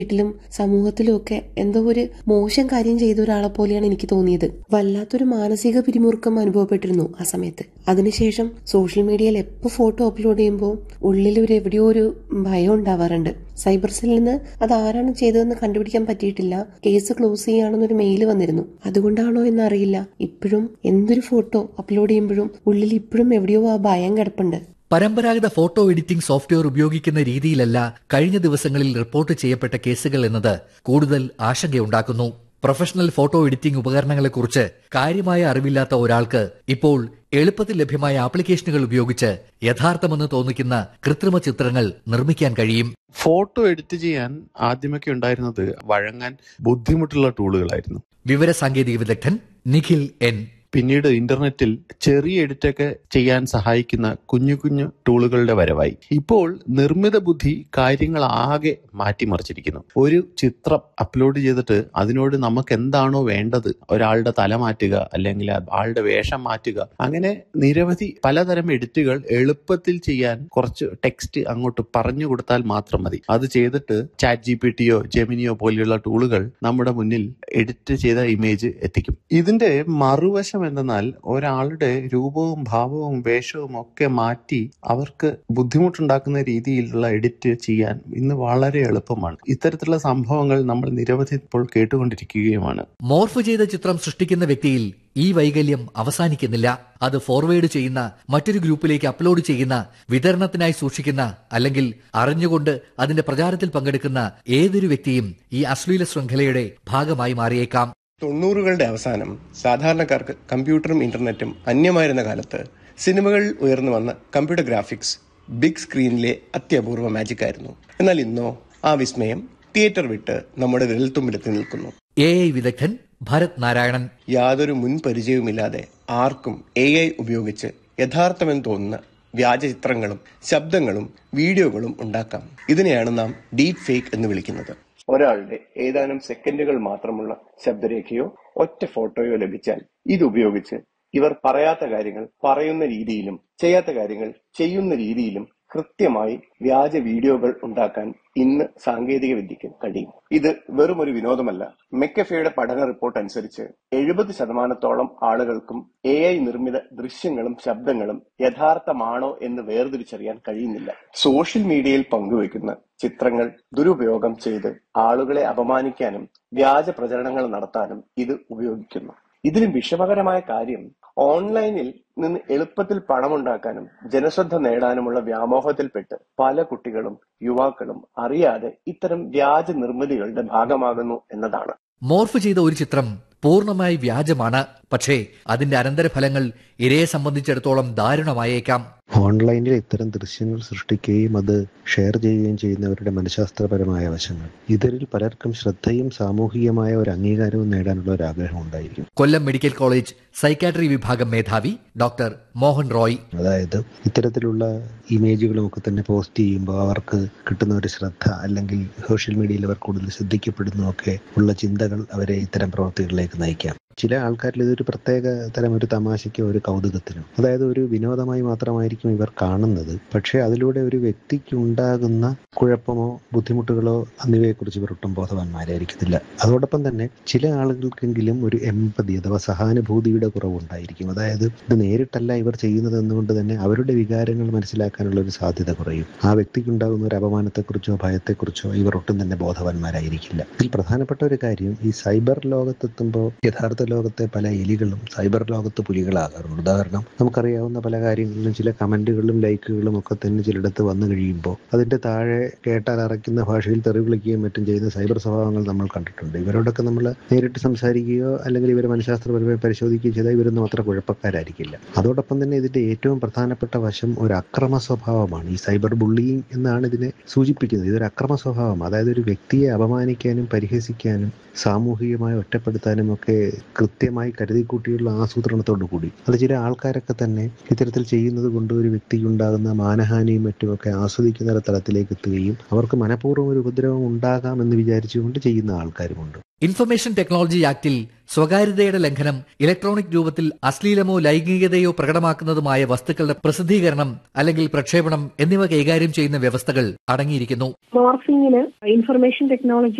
വീട്ടിലും സമൂഹത്തിലും ഒക്കെ എന്തോ ഒരു മോശം കാര്യം ചെയ്ത ഒരാളെ പോലെയാണ് എനിക്ക് തോന്നിയത് വല്ലാത്തൊരു മാനസിക പിരിമുറുക്കം അനുഭവപ്പെട്ടിരുന്നു ആ സമയത്ത് അതിനുശേഷം സോഷ്യൽ മീഡിയയിൽ എപ്പോൾ ഫോട്ടോ അപ്ലോഡ് ചെയ്യുമ്പോൾ ഉള്ളിൽ ഒരു എവിടെയോ ഒരു ഭയം ഉണ്ടാവാറുണ്ട് സൈബർ സെല്ലിൽ നിന്ന് അത് ആരാണ് ചെയ്തതെന്ന് കണ്ടുപിടിക്കാൻ പറ്റിയിട്ടില്ല കേസ് ക്ലോസ് ചെയ്യാണെന്നൊരു മെയിൽ വന്നിരുന്നു അതുകൊണ്ടാണോ എന്നറിയില്ല ഇപ്പോഴും എന്തൊരു ഫോട്ടോ അപ്ലോഡ് ചെയ്യുമ്പോഴും ഉള്ളിൽ ഇപ്പോഴും എവിടെയോ ആ ഭയം കിടപ്പുണ്ട് പരമ്പരാഗത ഫോട്ടോ എഡിറ്റിംഗ് സോഫ്റ്റ്വെയർ ഉപയോഗിക്കുന്ന രീതിയിലല്ല കഴിഞ്ഞ ദിവസങ്ങളിൽ റിപ്പോർട്ട് ചെയ്യപ്പെട്ട കേസുകൾ എന്നത് കൂടുതൽ ആശങ്കയുണ്ടാക്കുന്നു പ്രൊഫഷണൽ ഫോട്ടോ എഡിറ്റിംഗ് ഉപകരണങ്ങളെക്കുറിച്ച് കാര്യമായ അറിവില്ലാത്ത ഒരാൾക്ക് ഇപ്പോൾ എളുപ്പത്തിൽ ലഭ്യമായ ആപ്ലിക്കേഷനുകൾ ഉപയോഗിച്ച് യഥാർത്ഥമെന്ന് തോന്നിക്കുന്ന കൃത്രിമ ചിത്രങ്ങൾ നിർമ്മിക്കാൻ കഴിയും ഫോട്ടോ എഡിറ്റ് ചെയ്യാൻ ആദ്യമൊക്കെ ഉണ്ടായിരുന്നത് വഴങ്ങാൻ ബുദ്ധിമുട്ടുള്ള ടൂളുകളായിരുന്നു വിവര സാങ്കേതിക വിദഗ്ധൻ നിഖിൽ എൻ പിന്നീട് ഇന്റർനെറ്റിൽ ചെറിയ എഡിറ്റൊക്കെ ചെയ്യാൻ സഹായിക്കുന്ന കുഞ്ഞു കുഞ്ഞു ടൂളുകളുടെ വരവായി ഇപ്പോൾ നിർമ്മിത ബുദ്ധി കാര്യങ്ങൾ ആകെ മാറ്റിമറിച്ചിരിക്കുന്നു ഒരു ചിത്രം അപ്ലോഡ് ചെയ്തിട്ട് അതിനോട് നമുക്ക് എന്താണോ വേണ്ടത് ഒരാളുടെ തല മാറ്റുക അല്ലെങ്കിൽ ആളുടെ വേഷം മാറ്റുക അങ്ങനെ നിരവധി പലതരം എഡിറ്റുകൾ എളുപ്പത്തിൽ ചെയ്യാൻ കുറച്ച് ടെക്സ്റ്റ് അങ്ങോട്ട് പറഞ്ഞു കൊടുത്താൽ മാത്രം മതി അത് ചെയ്തിട്ട് ചാറ്റ് ജി പി ടിയോ ജെമിനിയോ പോലെയുള്ള ടൂളുകൾ നമ്മുടെ മുന്നിൽ എഡിറ്റ് ചെയ്ത ഇമേജ് എത്തിക്കും ഇതിന്റെ മറുവശം എന്തെന്നാൽ ഒരാളുടെ രൂപവും ഭാവവും വേഷവും ഒക്കെ മാറ്റി അവർക്ക് ബുദ്ധിമുട്ടുണ്ടാക്കുന്ന രീതിയിലുള്ള എഡിറ്റ് ചെയ്യാൻ ഇന്ന് വളരെ എളുപ്പമാണ് ഇത്തരത്തിലുള്ള സംഭവങ്ങൾ നമ്മൾ നിരവധി ഇപ്പോൾ കേട്ടുകൊണ്ടിരിക്കുകയുമാണ് മോർഫ് ചെയ്ത ചിത്രം സൃഷ്ടിക്കുന്ന വ്യക്തിയിൽ ഈ വൈകല്യം അവസാനിക്കുന്നില്ല അത് ഫോർവേഡ് ചെയ്യുന്ന മറ്റൊരു ഗ്രൂപ്പിലേക്ക് അപ്ലോഡ് ചെയ്യുന്ന വിതരണത്തിനായി സൂക്ഷിക്കുന്ന അല്ലെങ്കിൽ അറിഞ്ഞുകൊണ്ട് അതിന്റെ പ്രചാരത്തിൽ പങ്കെടുക്കുന്ന ഏതൊരു വ്യക്തിയും ഈ അശ്ലീല ശൃംഖലയുടെ ഭാഗമായി മാറിയേക്കാം തൊണ്ണൂറുകളുടെ അവസാനം സാധാരണക്കാർക്ക് കമ്പ്യൂട്ടറും ഇന്റർനെറ്റും അന്യമായിരുന്ന കാലത്ത് സിനിമകളിൽ ഉയർന്നു വന്ന കമ്പ്യൂട്ടർ ഗ്രാഫിക്സ് ബിഗ് സ്ക്രീനിലെ അത്യപൂർവ മാജിക് ആയിരുന്നു എന്നാൽ ഇന്നോ ആ വിസ്മയം തിയേറ്റർ വിട്ട് നമ്മുടെ വിരൽത്തുമ്പിലെത്തി നിൽക്കുന്നു എ ഐ വിദഗ്ധൻ ഭരത് നാരായണൻ യാതൊരു മുൻ പരിചയവുമില്ലാതെ ആർക്കും എ ഐ ഉപയോഗിച്ച് യഥാർത്ഥമെന്ന് തോന്നുന്ന വ്യാജ ചിത്രങ്ങളും ശബ്ദങ്ങളും വീഡിയോകളും ഉണ്ടാക്കാം ഇതിനെയാണ് നാം ഡീപ് ഫേക്ക് എന്ന് വിളിക്കുന്നത് ഒരാളുടെ ഏതാനും സെക്കൻഡുകൾ മാത്രമുള്ള ശബ്ദരേഖയോ ഒറ്റ ഫോട്ടോയോ ലഭിച്ചാൽ ഇത് ഉപയോഗിച്ച് ഇവർ പറയാത്ത കാര്യങ്ങൾ പറയുന്ന രീതിയിലും ചെയ്യാത്ത കാര്യങ്ങൾ ചെയ്യുന്ന രീതിയിലും കൃത്യമായി വ്യാജ വീഡിയോകൾ ഉണ്ടാക്കാൻ ഇന്ന് സാങ്കേതിക വിദ്യക്ക് കഴിയും ഇത് വെറും ഒരു വിനോദമല്ല മെക്കഫയുടെ പഠന റിപ്പോർട്ട് അനുസരിച്ച് എഴുപത് ശതമാനത്തോളം ആളുകൾക്കും എ ഐ നിർമ്മിത ദൃശ്യങ്ങളും ശബ്ദങ്ങളും യഥാർത്ഥമാണോ എന്ന് വേർതിരിച്ചറിയാൻ കഴിയുന്നില്ല സോഷ്യൽ മീഡിയയിൽ പങ്കുവയ്ക്കുന്ന ചിത്രങ്ങൾ ദുരുപയോഗം ചെയ്ത് ആളുകളെ അപമാനിക്കാനും വ്യാജ പ്രചരണങ്ങൾ നടത്താനും ഇത് ഉപയോഗിക്കുന്നു ഇതിലും വിഷമകരമായ കാര്യം ഓൺലൈനിൽ നിന്ന് എളുപ്പത്തിൽ പണമുണ്ടാക്കാനും ജനശ്രദ്ധ നേടാനുമുള്ള വ്യാമോഹത്തിൽപ്പെട്ട് പല കുട്ടികളും യുവാക്കളും അറിയാതെ ഇത്തരം വ്യാജ നിർമ്മിതികളുടെ ഭാഗമാകുന്നു എന്നതാണ് മോർഫ് ചെയ്ത ഒരു ചിത്രം പൂർണ്ണമായി വ്യാജമാണ് പക്ഷേ അതിന്റെ അനന്തരഫലങ്ങൾ ഇരയെ സംബന്ധിച്ചിടത്തോളം ദാരുണമായേക്കാം ഓൺലൈനിൽ ഇത്തരം ദൃശ്യങ്ങൾ സൃഷ്ടിക്കുകയും അത് ഷെയർ ചെയ്യുകയും ചെയ്യുന്നവരുടെ മനഃശാസ്ത്രപരമായ വശങ്ങൾ ഇതിൽ പലർക്കും ശ്രദ്ധയും സാമൂഹികമായ ഒരു അംഗീകാരവും നേടാനുള്ള ഒരു ആഗ്രഹം ഉണ്ടായിരിക്കും കൊല്ലം മെഡിക്കൽ കോളേജ് സൈക്കാട്രി വിഭാഗം മേധാവി ഡോക്ടർ മോഹൻ റോയ് അതായത് ഇത്തരത്തിലുള്ള ഇമേജുകളും ഒക്കെ തന്നെ പോസ്റ്റ് ചെയ്യുമ്പോൾ അവർക്ക് കിട്ടുന്ന ഒരു ശ്രദ്ധ അല്ലെങ്കിൽ സോഷ്യൽ മീഡിയയിൽ അവർ കൂടുതൽ ശ്രദ്ധിക്കപ്പെടുന്നു ഒക്കെ ഉള്ള ചിന്തകൾ അവരെ ഇത്തരം പ്രവർത്തികളിലേക്ക് നയിക്കാം ചില ആൾക്കാരിൽ ഇതൊരു പ്രത്യേക തരം ഒരു തമാശയ്ക്കോ ഒരു കൗതുകത്തിനോ അതായത് ഒരു വിനോദമായി മാത്രമായിരിക്കും ഇവർ കാണുന്നത് പക്ഷേ അതിലൂടെ ഒരു വ്യക്തിക്ക് ഉണ്ടാകുന്ന കുഴപ്പമോ ബുദ്ധിമുട്ടുകളോ എന്നിവയെക്കുറിച്ച് ഇവർ ഒട്ടും ബോധവാന്മാരായിരിക്കത്തില്ല അതോടൊപ്പം തന്നെ ചില ആളുകൾക്കെങ്കിലും ഒരു എമ്പതി അഥവാ സഹാനുഭൂതിയുടെ കുറവുണ്ടായിരിക്കും അതായത് ഇത് നേരിട്ടല്ല ഇവർ ചെയ്യുന്നത് എന്നുകൊണ്ട് തന്നെ അവരുടെ വികാരങ്ങൾ മനസ്സിലാക്കാനുള്ള ഒരു സാധ്യത കുറയും ആ വ്യക്തിക്കുണ്ടാകുന്ന ഒരു അപമാനത്തെക്കുറിച്ചോ ഭയത്തെക്കുറിച്ചോ ഇവർ ഒട്ടും തന്നെ ബോധവാന്മാരായിരിക്കില്ല ഇതിൽ പ്രധാനപ്പെട്ട ഒരു കാര്യം ഈ സൈബർ ലോകത്തെത്തുമ്പോൾ യഥാർത്ഥ ലോകത്തെ പല എലികളും സൈബർ ലോകത്ത് പുലികളാകാറുണ്ട് ഉദാഹരണം നമുക്കറിയാവുന്ന പല കാര്യങ്ങളിലും ചില കമന്റുകളും ലൈക്കുകളും ഒക്കെ തന്നെ ചിലയിടത്ത് വന്നു കഴിയുമ്പോൾ അതിന്റെ താഴെ കേട്ടാൽ അറയ്ക്കുന്ന ഭാഷയിൽ തെറി വിളിക്കുകയും മറ്റും ചെയ്യുന്ന സൈബർ സ്വഭാവങ്ങൾ നമ്മൾ കണ്ടിട്ടുണ്ട് ഇവരോടൊക്കെ നമ്മൾ നേരിട്ട് സംസാരിക്കുകയോ അല്ലെങ്കിൽ ഇവരെ മനഃശാസ്ത്രപരമായി പരിശോധിക്കുകയോ ചെയ്താൽ ഇവരൊന്നും അത്ര കുഴപ്പക്കാരായിരിക്കില്ല അതോടൊപ്പം തന്നെ ഇതിന്റെ ഏറ്റവും പ്രധാനപ്പെട്ട വശം ഒരു അക്രമ സ്വഭാവമാണ് ഈ സൈബർ ബുള്ളിയിങ് എന്നാണ് ഇതിനെ സൂചിപ്പിക്കുന്നത് ഇതൊരു അക്രമ സ്വഭാവം അതായത് ഒരു വ്യക്തിയെ അപമാനിക്കാനും പരിഹസിക്കാനും സാമൂഹികമായി ഒറ്റപ്പെടുത്താനും ഒക്കെ കൃത്യമായി കരുതിക്കൂട്ടിയുള്ള ആസൂത്രണത്തോടു കൂടി അത് ചില ആൾക്കാരൊക്കെ തന്നെ ഇത്തരത്തിൽ ചെയ്യുന്നത് കൊണ്ട് ഒരു വ്യക്തിക്കുണ്ടാകുന്ന മാനഹാനിയും മറ്റുമൊക്കെ ആസ്വദിക്കുന്ന തലത്തിലേക്ക് എത്തുകയും അവർക്ക് മനഃപൂർവ്വം ഒരു ഉപദ്രവം ഉണ്ടാകാം എന്ന് വിചാരിച്ചുകൊണ്ട് ചെയ്യുന്ന ആൾക്കാരുമുണ്ട് ഇൻഫർമേഷൻ ടെക്നോളജി ആക്ടിൽ സ്വകാര്യതയുടെ ലംഘനം ഇലക്ട്രോണിക് രൂപത്തിൽ അശ്ലീലമോ ലൈംഗികതയോ പ്രകടമാക്കുന്നതുമായ വസ്തുക്കളുടെ പ്രസിദ്ധീകരണം അല്ലെങ്കിൽ പ്രക്ഷേപണം എന്നിവ കൈകാര്യം ചെയ്യുന്ന വ്യവസ്ഥകൾ അടങ്ങിയിരിക്കുന്നു മോർഫിംഗിന് ഇൻഫർമേഷൻ ടെക്നോളജി